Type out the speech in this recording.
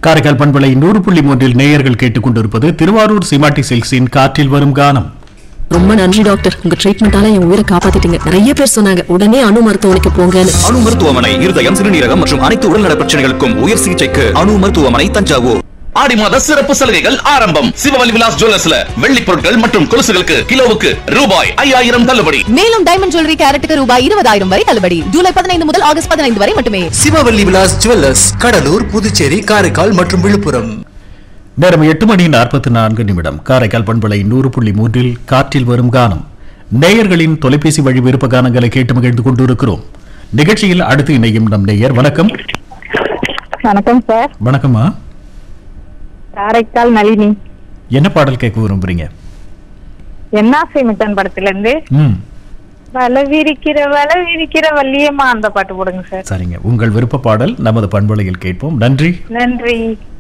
காரைக்கால் பண்பலை நூறு புள்ளி மூன்றில் நேயர்கள் கேட்டுக்கொண்டிருப்பது திருவாரூர் சிமாட்டி சில்க்ஸின் காற்றில் வரும் கானம் ரொம்ப நன்றி டாக்டர் உங்க ட்ரீட்மெண்டால என் உயிரை காப்பாத்திட்டீங்க நிறைய பேர் சொன்னாங்க உடனே அணு மருத்துவமனைக்கு போங்கன்னு அணு மருத்துவமனை இருதயம் சிறுநீரகம் மற்றும் அனைத்து உடல்நல பிரச்சனைகளுக்கும் உயர் சிகிச்சைக்கு அணு மருத்துவமனை தஞ்சாவூர் ஆடி மாத சிறப்பு சலுகைகள் ஆரம்பம் சிவவலி விலாஸ் ஜுவல்லர்ஸ்ல வெள்ளி பொருட்கள் மற்றும் கொலுசுகளுக்கு கிலோவுக்கு ரூபாய் ஐயாயிரம் தள்ளுபடி மேலும் டைமண்ட் ஜுவல்லரி கேரட்டுக்கு ரூபாய் இருபதாயிரம் வரை தள்ளுபடி ஜூலை பதினைந்து முதல் ஆகஸ்ட் பதினைந்து வரை மட்டுமே சிவவல்லி விலாஸ் ஜுவல்லர்ஸ் கடலூர் புதுச்சேரி காரைக்கால் மற்றும் விழுப்புரம் நேரம் எட்டு மணி நாற்பத்தி நான்கு நிமிடம் காரைக்கால் பண்பலை நூறு புள்ளி மூன்றில் காற்றில் வரும் கானம் நேயர்களின் தொலைபேசி வழி விருப்ப கானங்களை கேட்டு மகிழ்ந்து கொண்டிருக்கிறோம் நிகழ்ச்சியில் அடுத்து இணையும் நம் நேயர் வணக்கம் வணக்கம் சார் வணக்கம்மா காரைக்கால் நளினி என்ன பாடல் கேட்க விரும்புறீங்க என்னாசை மிட்டன் படத்துல இருந்து ம் வல விரிக்கிற வல விரிக்கிற வள்ளியம்மா அந்த பாட்டு போடுங்க சார் சரிங்க உங்கள் விருப்ப பாடல் நமது பண்பலையில் கேட்போம் நன்றி நன்றி